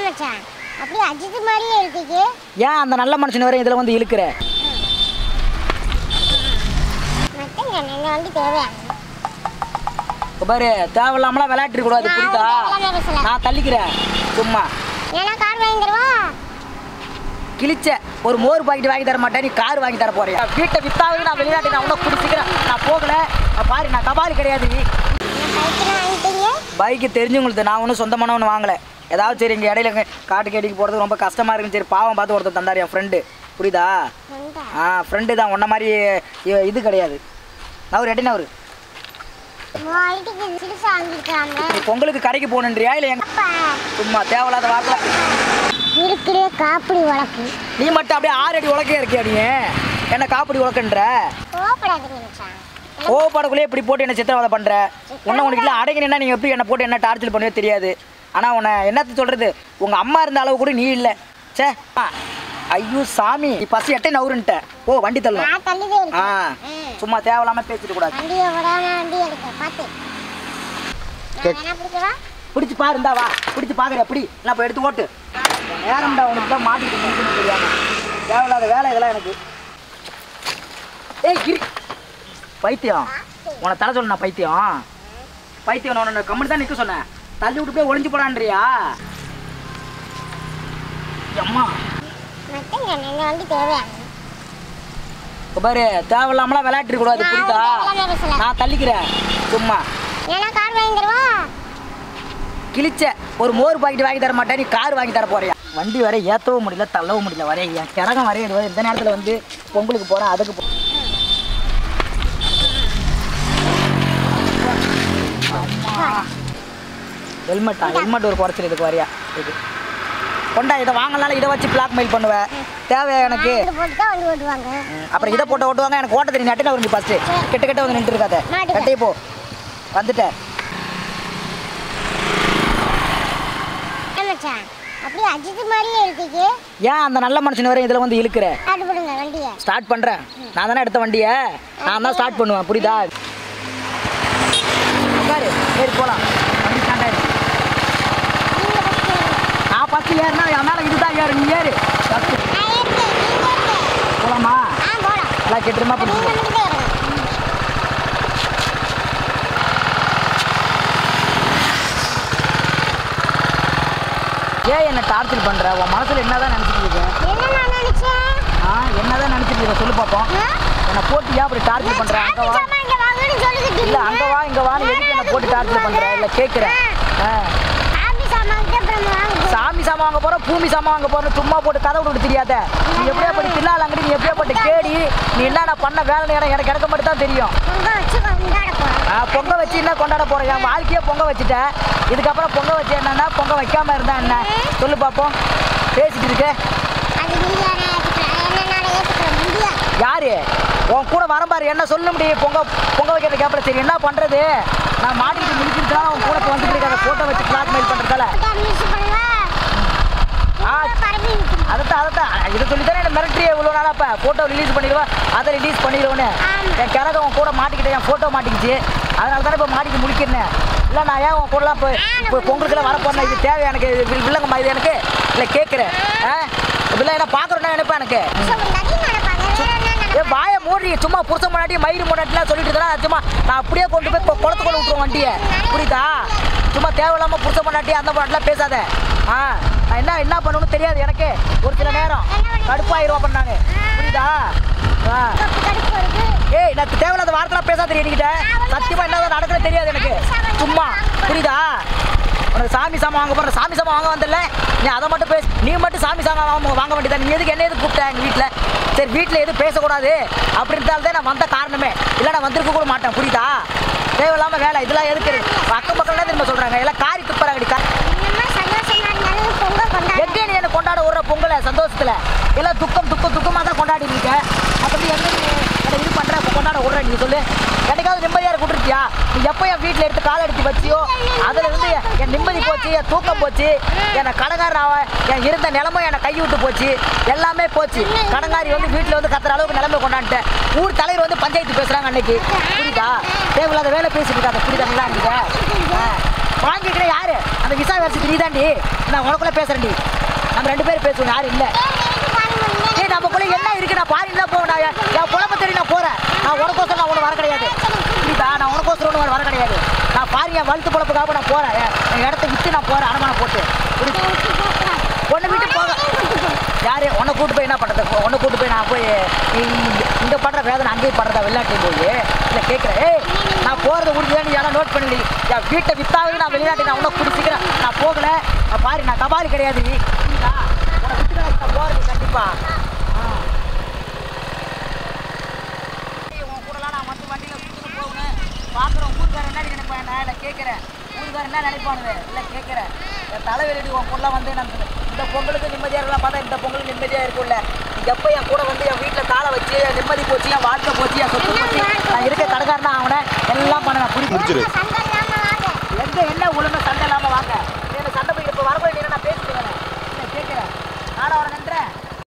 மச்சான் அப்படியே அஜித் மாதிரியே இருக்கீங்க ஏன் அந்த நல்ல மனுஷன் வரை இதில் வந்து இழுக்கிற மட்டும் இந்த வண்டி தேவையான இப்போ பாரு தேவையில்லாமலாம் விளையாட்டு கூடாது நான் புரியுதா தேவையில்லாம பேசல. நான் தள்ளிக்கிறேன் சும்மா ஏன்னா கார் வாங்கி தருவா கிழிச்ச ஒரு மோர் பாக்கெட் வாங்கி தர மாட்டேன் நீ கார் வாங்கி தர போறியா வீட்டை வித்தாவது நான் வெளிநாட்டு நான் உனக்கு பிடிச்சிக்கிறேன் நான் போகல நான் பாரு நான் கபாலி கிடையாது நீ நான் பைக்கில் வாங்கிட்டீங்க பைக்கு தெரிஞ்சவங்களுக்கு நான் ஒன்றும் சொந்தமான ஒன்று வாங்கலை ஏதாவது சரி இங்கே இடையில இங்க காட்டு கேட்டிக்கு போகிறதுக்கு ரொம்ப கஷ்டமாக இருக்குன்னு சரி பாவம் பார்த்து ஒருத்தர் தந்தார் என் ஃப்ரெண்டு புரியுதா வந்தா ஆ ஃப்ரெண்டு தான் உன்ன மாதிரி இ- இது கிடையாது நவர் எட்டின அவரு மூவாயிரத்துக்கு சிறுசா வாங்கிருக்காங்க நீ பொங்கலுக்கு கடைக்கு போகணுன்றியா இல்லை எங்க அப்பா சும்மா தேவையில்லாத வார்த்தை இருக்கிற காப்பிடி வழக்கு நீ மட்டும் அப்படியே ஆறு அடி உலக்கே இருக்கியா நீ என்ன காப்பிடி உலக்கன்ற கோவப்படாதீங்க மச்சான் கோவப்படக்குள்ளே இப்படி போட்டு என்ன சித்திரவதை பண்ற உன்னை உனக்கு இல்லை அடங்கினா நீங்க எப்படி என்ன போட்டு என்ன டார்ச்சர் பண்ணுவே தெரியாது ஆனா உன்னை என்னத்த சொல்றது உங்க அம்மா இருந்த அளவு கூட நீ இல்லை சே ஆ, ஐயோ சாமி நீ பசி எட்டை நவுருன்ட்ட ஓ வண்டி தள்ளணும் நான் தள்ளிதே ஆ இருக்கேன் சும்மா தேவையில்லாம பேசிட்டு கூடாது வண்டியை விடாம வண்டி எடுக்க பார்த்து நான் வேணா பிடிக்கவா பிடிச்சு பாரு இந்தா வா பிடிச்சு பாக்குற எப்படி நான் இப்போ எடுத்து ஓட்டு நேரம்டா உனக்கு தான் மாட்டிட்டு நிற்கணும் தெரியாம தேவையில்லாத வேலை இதெல்லாம் எனக்கு ஏய் கிரி பைத்தியம் உன தலை சொல்ல நான் பைத்தியம் பைத்தியம் நான் உன்னை கம்மி தான் நிற்க சொன்னேன் தள்ளி விட்டு போய் ஒளிஞ்சு போடான்றியா அம்மா மட்டும் இந்த வண்டி தேவையான இப்போ பாரு தேவையில்லாமலாம் விளையாட்டு கூடாது நான் புரியுதா தேவையில்லாம பேசல. நான் தள்ளிக்கிறேன் சும்மா ஏன்னா கார் வாங்கி தருவா கிழிச்ச ஒரு மோர் பாக்கெட் வாங்கி தர மாட்டேன் நீ கார் வாங்கி தர போறியா வண்டி வர ஏற்றவும் முடியல தள்ளவும் முடியல வரைய என் கிரகம் வரைய இந்த நேரத்தில் வந்து பொங்கலுக்கு போகிறேன் அதுக்கு போ ஹெல்மெட்டா ஹெல்மெட் ஒரு குறைச்சல் இதுக்கு வரையா இது கொண்டா இதை வாங்கலாம் இதை வச்சு பிளாக் மெயில் பண்ணுவேன் தேவையா எனக்கு இது போட்டு தான் வண்டி ஓட்டுவாங்க ம், அப்புறம் இதை போட்டு ஓட்டுவாங்க எனக்கு ஓட்ட தெரியும் நட்டுல வந்து ஃபஸ்ட்டு கிட்ட கிட்ட வந்து நின்று இருக்காத மாட்டுக்க. கட்டே போ வந்துட்டேன் ஏன் மச்சான் அப்படியே அஜித் மாதிரியே இருக்கீங்க ஏன் அந்த நல்ல மனுஷன் வரை இதில் வந்து இழுக்கிற ஸ்டார்ட் பண்ணுங்க வண்டியை ஸ்டார்ட் பண்ணுறேன் நான் தானே எடுத்த வண்டியை நான் தான் ஸ்டார்ட் பண்ணுவேன் புரியுதா உட்காரு ஏறி போகலாம் வண்டி ஸ்டார்ட் ஆயிடுச்சு நீங்க ஃபஸ்ட்டு நான் ஃபஸ்ட்டு ஏறினா என் மேலே இதுதான் ஏறு நீ ஏறு ஃபஸ்ட்டு நான் ஏறிட்டேன் நீங்க ஏறுங்க. போகலாமா ஆ போலாம் எல்லாம் கெட்டுருமா நீங்க பிடிச்சி வந்துட்டே இருங்க ஏன் என்ன டார்ச்சர் பண்ணுற உன் மனசில் என்ன தான் நினச்சிட்டு இருக்க என்ன நான் நினைச்சேன் ஆ என்ன தான் நினச்சிட்டு இருக்க சொல்லு பார்ப்போம் ஆ? என்னை போட்டு ஏன் அப்படி டார்ச்சர் பண்ணுற அங்கே வா சாமி இங்க வாங்கன்னு சொல்லுது இல்லை அங்கே வா இங்கே வான்னு எதுக்கு என்னை போட்டு டார்ச்சர் பண்ணுற இல்லை கேட்குறேன் ஆ சாமி சாமான் கிட்ட அப்புறம் வாங்க சாமி சாமான் வாங்க போறோம் பூமி சாமான் வாங்க போறோம் சும்மா போட்டு கதை விட்டு தெரியாத நீ எப்படியா பட்டு தில்லால அங்கடி நீ எப்படியா பட்டு கேடி நீ என்னென்ன பண்ண வேலை நேரம் எனக்கு எனக்கு மட்டும் தான் தெரியும் பொங்க வச்சு கொண்டாட போறோம் ஆ, பொங்க வச்சு என்ன கொண்டாட போறேன் என் வாழ்க்கையே பொங்க வச்சுட்டேன் இதுக்கப்புறம் பொங்க வச்சு என்னன்னா பொங்க வைக்காம இருந்தா என்ன சொல்லு பார்ப்போம் பேசிட்டு இருக்க அது நீங்க ஏற்றுக்கிறேன் என்னன்னால ஏற்றுக்கிற முடியாது யாரு உன் கூட வர பாரு என்ன சொல்ல முடியும் பொங்க பொங்க வைக்கிறது கேப்பல சரி என்ன பண்றது நான் மாட்டிக்கிட்டு முடிக்கிறதுனால உன் கூட இப்போ வந்துட்டு இருக்க ஃபோட்டோ வச்சு பிளாக் மெயில் பண்றதால மிஸ் பண்ணுங்க ஆ பரப்பி விட்டுருங்க. அதைத்தான் அதைத்தான் இதை சொல்லி தானே என்ன மிரட்டியே இவ்வளோ நாளா இப்போ ஃபோட்டோ ரிலீஸ் பண்ணிடுவேன் அதை ரிலீஸ் பண்ணிடுவேன்னு ஆமா. என் கிழக்க உன் கூட மாட்டிக்கிட்டேன் என் ஃபோட்டோ மாட்டிக்கிச்சு அதனால தானே இப்போ மாட்டிட்டு முடிக்கிறேன் இல்லை நான் ஏன் உன் கூடலாம் இப்போ இப்போ பொங்கலுக்குலாம் வரப்போறேன் இது தேவை எனக்கு இது வில்- வில்லங்கம்மா இது எனக்கு இல்லை கேட்குறேன் ஆ இப்படிலாம் என்ன பார்க்குறேன்னா நினைப்பேன் எனக்கு புருஷன் பொண்டாட்டி நடப்பாங்க வேற என்ன ஏ நடப்பாங்க? வாயை மூடி சும்மா புருஷன் முன்னாடி மயிறு முன்னாடிலாம் சொல்லிட்டு இருக்கா சும்மா நான் அப்படியே கொண்டு போய் கொ- குளத்துக்குள்ள விட்டுருவோம் வண்டியை புரியுதா சும்மா தேவையில்லாம புருஷன் முன்னாடி அந்த முன்னாடிலாம் பேசாத ஆ நான் என்ன என்ன பண்ணணும்னு தெரியாது எனக்கு ஒரு சில நேரம் கடுப்பாயிரும் பண்ணாங்க புரியுதா ஆ கப்பு கடுப்பு வருது. ஏய் நான் தேவையில்லாத வார்த்தைலாம் பேசாத என்கிட்ட சத்தியமா என்னதான் நடக்குது தெரியாது எனக்கு சும்மா புரியுதா உனக்கு சாமி சாமான் வாங்க போற சாமி சாமான் வாங்க வந்தல நீ அதை மட்டும் பேச நீ மட்டும் சாமி சாமான் வாங்க வாங்க வேண்டியதா நீ எதுக்கு என்ன எதுக்கு கூப்பிட்ட எங்கள் வீட்டில் சரி வீட்டில் எதுவும் பேசக்கூடாது அப்படின்றால் தான் நான் வந்த காரணமே இல்லை நான் வந்திருக்க கூட மாட்டேன் புரியுதா தேவையில்லாம வேலை இதெல்லாம் எதுக்கு அக்கம் பக்கம் தான் திரும்ப சொல்றாங்க எல்லாம் காரி துப்புறாங்கடி கா இந்த மாதிரி சந்தோஷமா இருந்தாலும் பொங்க கொண்டாட எங்கே நீ என்ன கொண்டாட விடுற பொங்கலை சந்தோஷத்துல எல்லாம் துக்கம் துக்கம் துக்கமாக தான் கொண்டாடி இருக்க அப்படி எங்க நீ என்னை இது பண்ற இப்ப கொண்டாட விடுற நீ சொல்லு என்னைக்காவது நிம்மதியாக இருக்க விட்டுருக்கியா நீ எப்போ என் வீட்டில் எடுத்து கால் எடுத்து வச்சியோ அதுல இருந்து என் நிம்மதி போச்சு என் தூக்கம் போச்சு என்னை கடங்காரன் அவன் என் இருந்த நிலமும் என்னை கை விட்டு போச்சு எல்லாமே போச்சு கடங்காரி வந்து வீட்டில் வந்து கத்துற அளவுக்கு நிலைமை கொண்டாந்துட்டேன் ஊர் தலைவர் வந்து பஞ்சாயத்து பேசுறாங்க அன்னைக்கு புரியுதா தேவையில்லாத வேலை பேசிட்டு இருக்காங்க புரியுதா நல்லா இருந்துக்க வாங்கிக்கிறேன் யாரு அந்த விசா வருஷத்துக்கு நீ தாண்டி நான் உனக்குள்ள பேசுறேன்டி நம்ம ரெண்டு பேரும் பேசுவோம் யாரும் இல்லை ஏய் நமக்குள்ள என்ன இருக்கு நான் பாரின்ல போவேன் நான் என் என் குழப்ப தேடி நான் போறேன் நான் உனக்கோசரம் நான் ஒன்று வர கிடையாது புரியுதா நான் உனக்கோசரம் ஒன்று வர கிடையாது நான் பாரி என் வழுத்து பொழப்புக்காக நான் போறேன் என் என் இடத்த விட்டு நான் போறேன் அடமானம் போட்டு ஒன்று விட்டு போக யாரு உன்னை கூட்டு போய் என்ன பண்றது உன்னை கூட்டு போய் நான் போய் இங்க- இங்க படுற வேதனை அங்கேயும் படுறதா வெளிநாட்டுல போய் இல்லை கேட்குறேன் ஏய் நான் போறது உறுதியாக நீ யாரும் நோட் பண்ணி என் வீட்டை வித்தாவது நான் வெளிநாட்டு நான் உன்னை குடிச்சிக்கிறேன் நான் போகல நான் பாரு நான் கபாலி கிடையாது நீ புரியுதா உன்னை விட்டு நான் போறது கண்டிப்பா ஆ. ஏய், உன் கூடலாம் நான் வந்து வண்டியில சுத்திட்டு போகணும். பார்க்குறோம், ஊர்க்காரன் என்ன நினைப்பான் நான் இல்லை கேட்குறேன் ஊர்க்காரன் என்ன நினைப்பானுங்க இல்லை கேட்குறேன் என் தலைவலி உன் கூட வந்து நான் இந்த பொங்கலுக்கு நிம்மதியாக இருக்கலாம் பார்த்தா இந்த பொங்கலுக்கு நிம்மதியாக இருக்கும்ல நீ எப்போ என் கூட வந்து என் வீட்டில் காலை வச்சு என் நிம்மதி போச்சு என் வாழ்க்கை போச்சு என் சொத்து போச்சு நான் இருக்க கடைக்காரனா அவனை எல்லாம் பண்ண நான் புரிஞ்சு சண்டை இல்லாம வாங்க எங்க என்ன ஒழுங்கா சண்டை இல்லாம